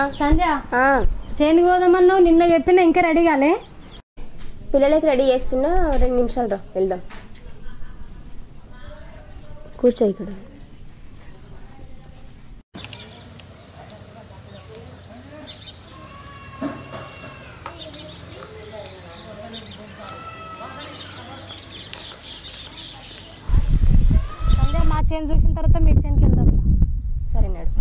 సంధ్య ఆ, చేను పోదామన్నావు నిన్న చెప్పిన ఇంకా రెడీ కాలే పిల్లలకి రెడీ చేస్తున్నా రెండు నిమిషాలు రా వెళ్దాం కూర్చో ఇక్కడ సంధ్య మా చేను చూసిన తర్వాత మీ చేనుకి వెళ్దాం సరే నాడు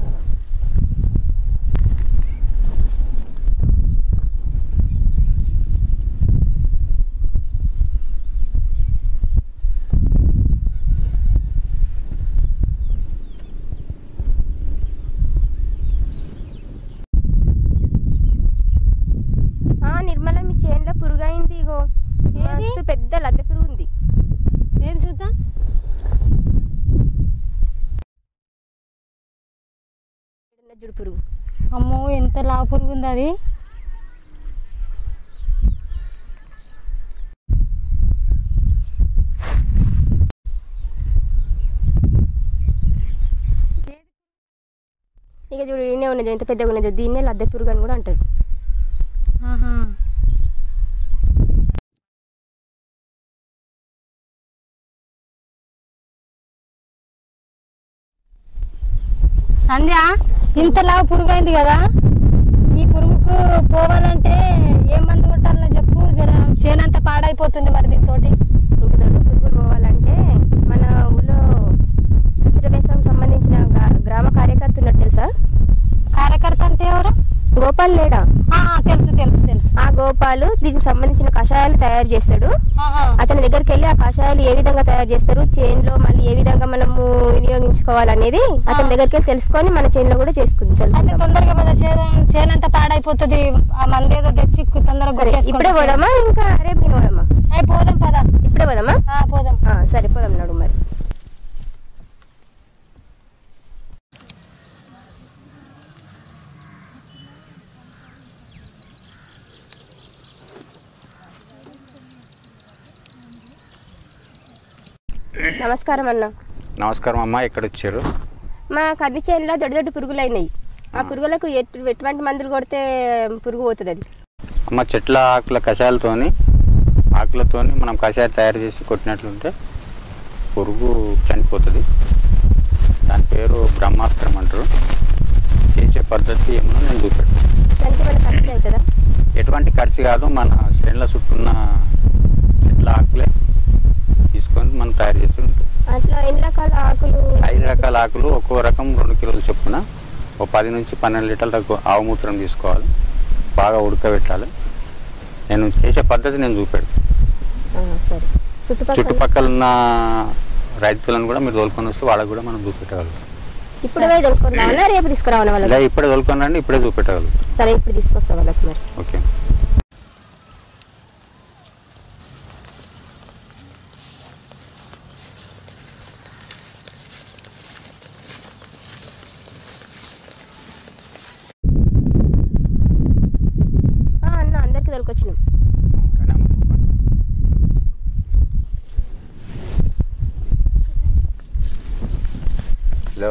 ఆ, నిర్మల మీ చేనులో పురుగు అయింది ఇగో ఏది? మస్తు పెద్ద లద్దె పురుగు ఉంది ఏది చూద్దాం ఈడున్న జుడు పురుగు అమ్మో ఎంత లావు పురుగు ఉంది అది ఇక చూడు ఈయనే ఉన్నది ఎంత పెద్దగా ఉన్నది దీన్నే లద్దె పురుగు అని కూడా అంటారు ఆహా సంధ్య ఇంత లావు పురుగు అయింది కదా ఈ పురుగుకు పోవాలంటే ఏ మందు కొట్టాలో చెప్పు జర చేనంతా పాడైపోతుంది మరి దీంతోటి ఇంక దొడ్డు పురుగులు పోవాలంటే మన ఊళ్ళో సుస్థిర వ్యవసాయం సంబంధించిన గా- గ్రామ కార్యకర్త ఉన్నాడు తెలుసా కార్యకర్త అంటే ఎవరు గోపాల్ లేడా ఆ, తెలుసు తెలుసు తెలుసు ఆ గోపాలు దీనికి సంబంధించిన కషాయాలు తయారు చేస్తాడు ఆహా. అతని దగ్గరికి వెళ్ళి ఆ కషాయాలు ఏ విధంగా తయారు చేస్తారు చేన్లో మళ్ళీ ఏ విధంగా మనము వినియోగించుకోవాలనేది అతని దగ్గరికి వెళ్ళి తెలుసుకొని మన చేన్లో కూడా చేసుకుంటాం అయితే తొందరగా మన చేను చేనంతా పాడైపోతుంది ఆ మందేదో తెచ్చి తొందరగా సరే కొట్టేసుకోండి. ఇప్పుడే పోదామా ఇంకా రేపు నేను పోదామా అయ్ పోదాం పదా ఇప్పుడే పోదామా ఆ, పోదాం ఆ, సరే పోదాం నాడు మరి నమస్కారం అన్న నమస్కారం అమ్మ ఎక్కడ వచ్చారు మా కర్రీ చేనులో దొడ్డు దొడ్డు పురుగులు అయినాయి ఆ పురుగులకు ఎటు ఎటువంటి మందులు కొడితే పురుగు పోతుంది అది అమ్మ చెట్ల ఆకుల కషాయాలతోని ఆకులతోని మనం కషాయం తయారు చేసి కొట్టినట్లుంటే పురుగు చనిపోతుంది దాని పేరు బ్రహ్మాస్త్రం అంటారు చేసే పద్ధతి ఏమో నేను చూపెట్టాను దానికి మన ఖర్చు అవుతుందా ఎటువంటి ఖర్చు కాదు మన చేనుల చుట్టూన్న చెట్ల ఆకులే తీసుకొని మనం తయారు చేసి ఉంటుంది అట్లా ఎన్ని రకాల ఆకులు ఐదు రకాల ఆకులు ఒక్కో రకం రెండు కిలోలు చొప్పున ఒక పది నుంచి పన్నెండు లీటర్ల ఆవు మూత్రం తీసుకోవాలి బాగా ఉడకబెట్టాలి నేను చేసే పద్ధతి నేను చూపెడతాను ఆ, సరే చుట్టుపక్కల చుట్టుపక్కల ఉన్న రైతులను కూడా మీరు తోలుకొని వస్తే వాళ్ళకి కూడా మనం చూపెట్టగలుగుతాం ఇప్పుడు పోయి దొరుకుతుందా రేపు తీసుకురావాలి వాళ్ళకి ఇలా ఇప్పుడే తోలుకొని రండి ఇప్పుడే చూపెట్టగలుగుతాం సరే ఇప్పుడు తీసుకొస్తా వాళ్ళకి మరి ఓకే ఆ, అన్న అందరికి దొరికొచ్చినాం హలో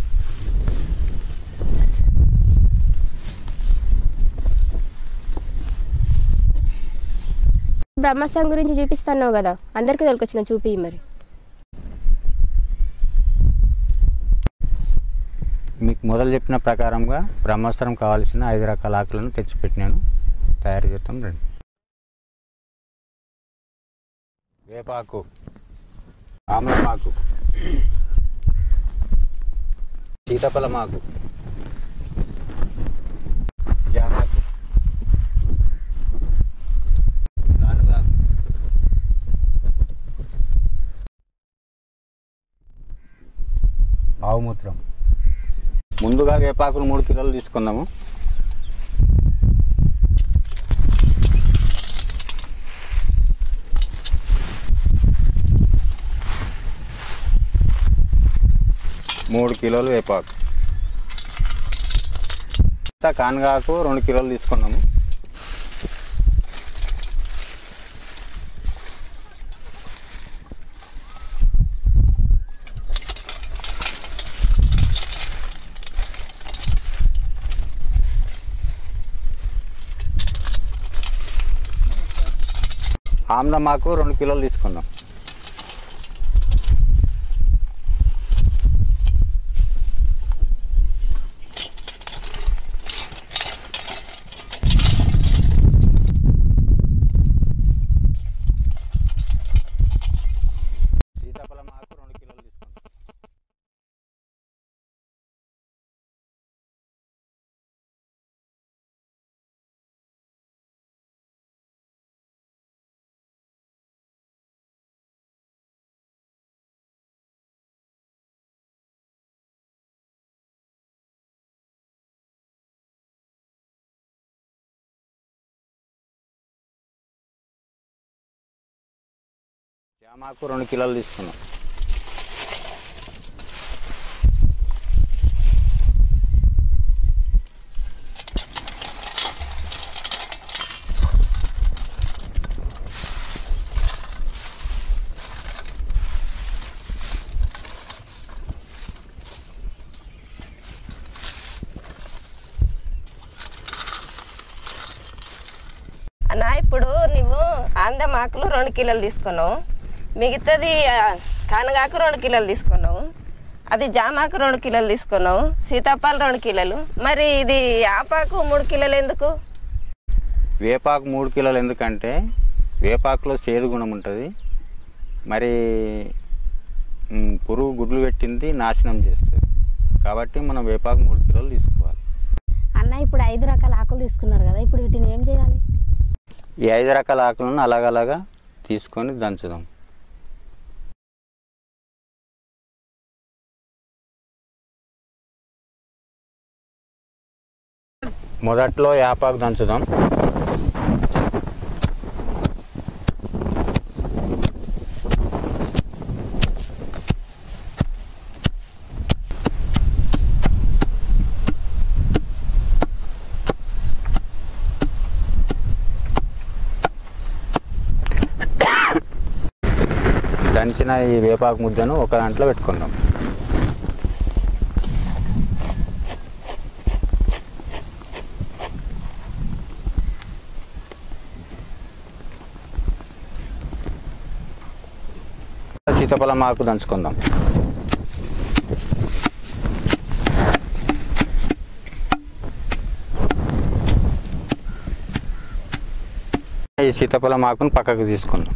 బ్రహ్మస్తం గురించి చూపిస్తున్నావు కదా అందరికి దొరికొచ్చిన చూపి మరి మీకు మొదలు చెప్పిన ప్రకారంగా బ్రహ్మాస్త్రం కావాల్సిన ఐదు రకాల ఆకులను తెచ్చిపెట్టినాను తయారు చేస్తాం రండి వేపాకు ఆమ్లమాకు సీతాఫలమాకు జామాకు గానుగాకు ఆవు మూత్రం ముందుగా వేపాకులు మూడు కిలోలు తీసుకుందాము మూడు కిలోలు వేపాకు ఇంకా కానగాకు రెండు కిలోలు తీసుకున్నాము ఆమ్లమాకు రెండు కిలోలు తీసుకుందాం సీతాఫలం ఆకు రెండు కిలోలు తీసుకుందాం జామాకు రెండు కిలోలు తీసుకున్నాం అన్న ఇప్పుడు నువ్వు ఆంధ్రం ఆకులు రెండు కిలోలు తీసుకున్నావు మిగతాది ఆ, కానగాకు రెండు కిలోలు తీసుకున్నావు అది జామాకు రెండు కిలోలు తీసుకున్నావు సీతాఫలం రెండు కిలోలు మరి ఇది ఆపాకు మూడు కిలోలు ఎందుకు వేపాకు మూడు కిలోలు ఎందుకంటే వేపాకులో సేదు గుణం ఉంటుంది మరి మ్, పురుగు గుడ్లు పెట్టింది నాశనం చేస్తుంది కాబట్టి మనం వేపాకు మూడు కిలోలు తీసుకోవాలి అన్న ఇప్పుడు ఐదు రకాల ఆకులు తీసుకున్నారు కదా ఇప్పుడు వీటిని ఏం చేయాలి ఈ ఐదు రకాల ఆకులను అలాగలాగా తీసుకొని దంచుదాం మొదట్లో యాపాకు దంచుదాం దంచిన ఈ వేపాకు ముద్దను ఒక దాంట్లో పెట్టుకుందాం సీతాఫలం ఆకు దంచుకుందాం ఈ సీతాఫలం ఆకును పక్కకు తీసుకుందాం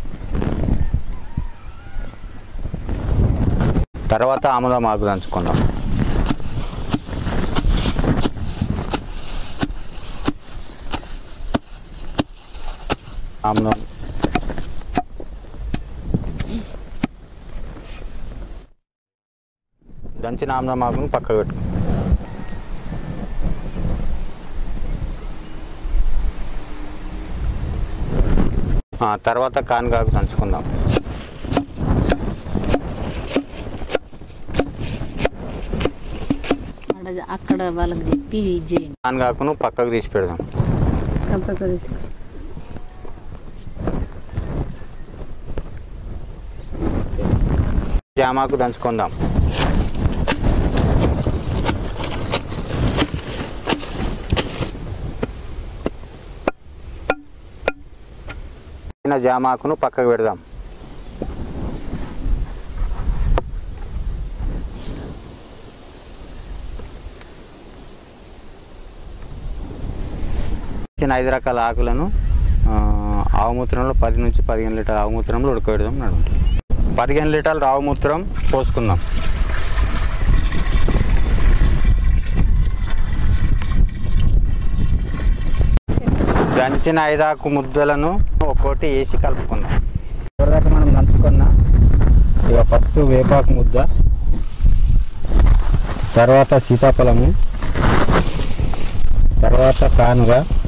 తర్వాత ఆముదం ఆకు దంచుకుందాం ఆముదం దంచిన ఆముదం ఆకును పక్కకు పెట్టు ఆ, తర్వాత కానుగాకు దంచుకుందాం అక్కడ అక్కడ వాళ్ళకి చెప్పి ఇది చేయండి కానుగాకును పక్కకు తీసి పెడదాం కంపల్సరీ జామాకు దంచుకుందాం చిన్న జామాకును పక్కకు పెడదాం చిన్న ఐదు రకాల ఆకులను ఆ, ఆవుమూత్రంలో పది నుంచి పదిహేను లీటర్ ఆవుమూత్రంలో ఉడకబెడదాం నడుము పదిహేను లీటర్ల ఆవుమూత్రం పోసుకుందాం దంచిన ఐదాకు ముద్దలను ఒక్కోటి వేసి కలుపుకుందాం ఇప్పటిదాకా మనం దంచుకున్న ఇక ఫస్ట్ వేపాకు ముద్ద తర్వాత సీతాఫలము తర్వాత కానుగ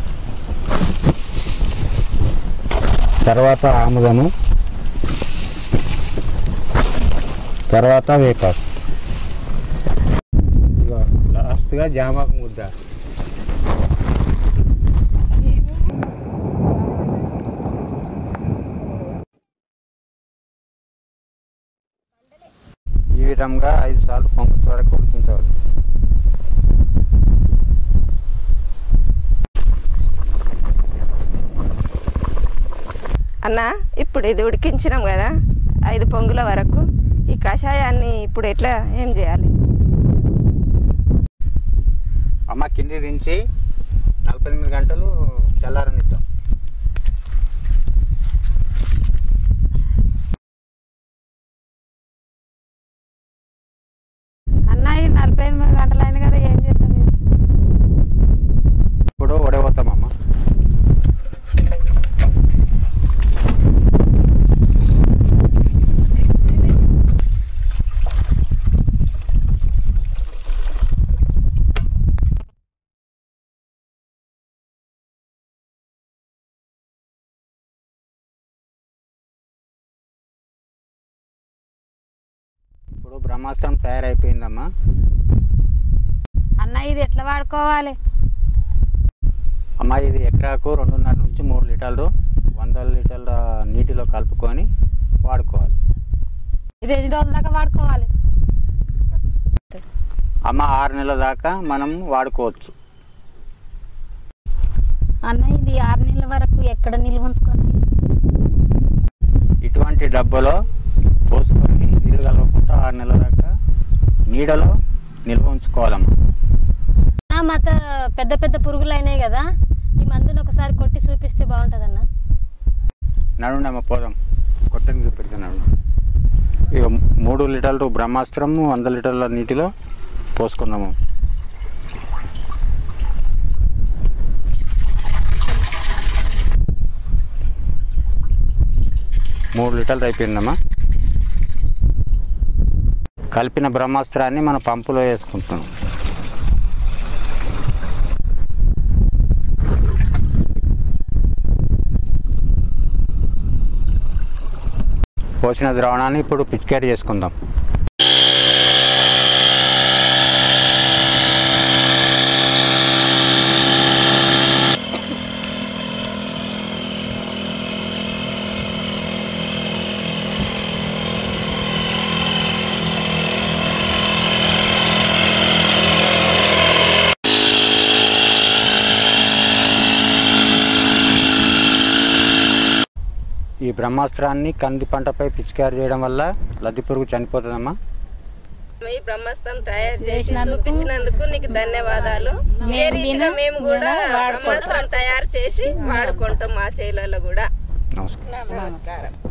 తర్వాత ఆముదము తర్వాత వేపాకు ఇగో లాస్ట్గా జామాకు ముద్ద ఈ విధంగా ఐదు సార్లు పొంగు వరకు ఉడికించవాలి అన్న ఇప్పుడు ఇది ఉడికించినాం కదా ఐదు పొంగుల వరకు ఈ కషాయాన్ని ఇప్పుడు ఎట్లా ఏం చేయాలి అమ్మ కింది దించి నలభై ఎనిమిది గంటలు చల్లారనిద్దాం అన్న ఈ నలభై ఎనిమిది గంటలు అయింది కదా ఏం చేస్తాం ఇప్పుడు వడబోతామమ్మ ఇప్పుడు బ్రహ్మాస్త్రం తయారైపోయిందమ్మా అన్న ఇది ఎట్లా వాడుకోవాలి అమ్మ ఇది ఎకరాకు రెండున్నర నుంచి మూడు లీటర్లు వంద లీటర్ల నీటిలో కలుపుకొని వాడుకోవాలి ఇది ఎన్ని రోజుల దాకా వాడుకోవాలి అమ్మ ఆరు నెలల దాకా మనం వాడుకోవచ్చు అన్న ఇది ఆరు నెలల వరకు ఎక్కడ నిల్వ ఉంచుకోవాలి ఇటువంటి డబ్బాలో పోసుకొని నీళ్ళు కలవకుండా ఆరు నెలల దాకా నీడలో నిల్వ ఉంచుకోవాలమ్మా ఆ, మత పెద్ద పెద్ద పురుగులు అయినాయి కదా ఈ మందుని ఒకసారి కొట్టి చూపిస్తే బాగుంటుంది అన్న నడుండి అమ్మ పోదాం కొట్టని చూపెడుతున్నాడు ఇక మూడు లీటర్లు బ్రహ్మాస్త్రం వంద లీటర్ల నీటిలో పోసుకుందాము మూడు లీటర్లు అయిపోయిందమ్మా కలిపిన బ్రహ్మాస్త్రాన్ని మన పంపులో వేసుకుంటున్నాం పోసిన ద్రావణాన్ని ఇప్పుడు పిచికారీ చేసుకుందాం ఈ బ్రహ్మాస్త్రాన్ని కంది పంటపై పిచికారీ చేయడం వల్ల లద్ది పురుగు చనిపోతుందమ్మా ఈ బ్రహ్మాస్త్రం తయారు చేసి చూపించినందుకు నీకు ధన్యవాదాలు ఏ రీతిగా మేము కూడా బ్రహ్మాస్త్రం తయారు చేసి వాడుకుంటాం మా చేలలో కూడా నమస్కారం నమస్కారం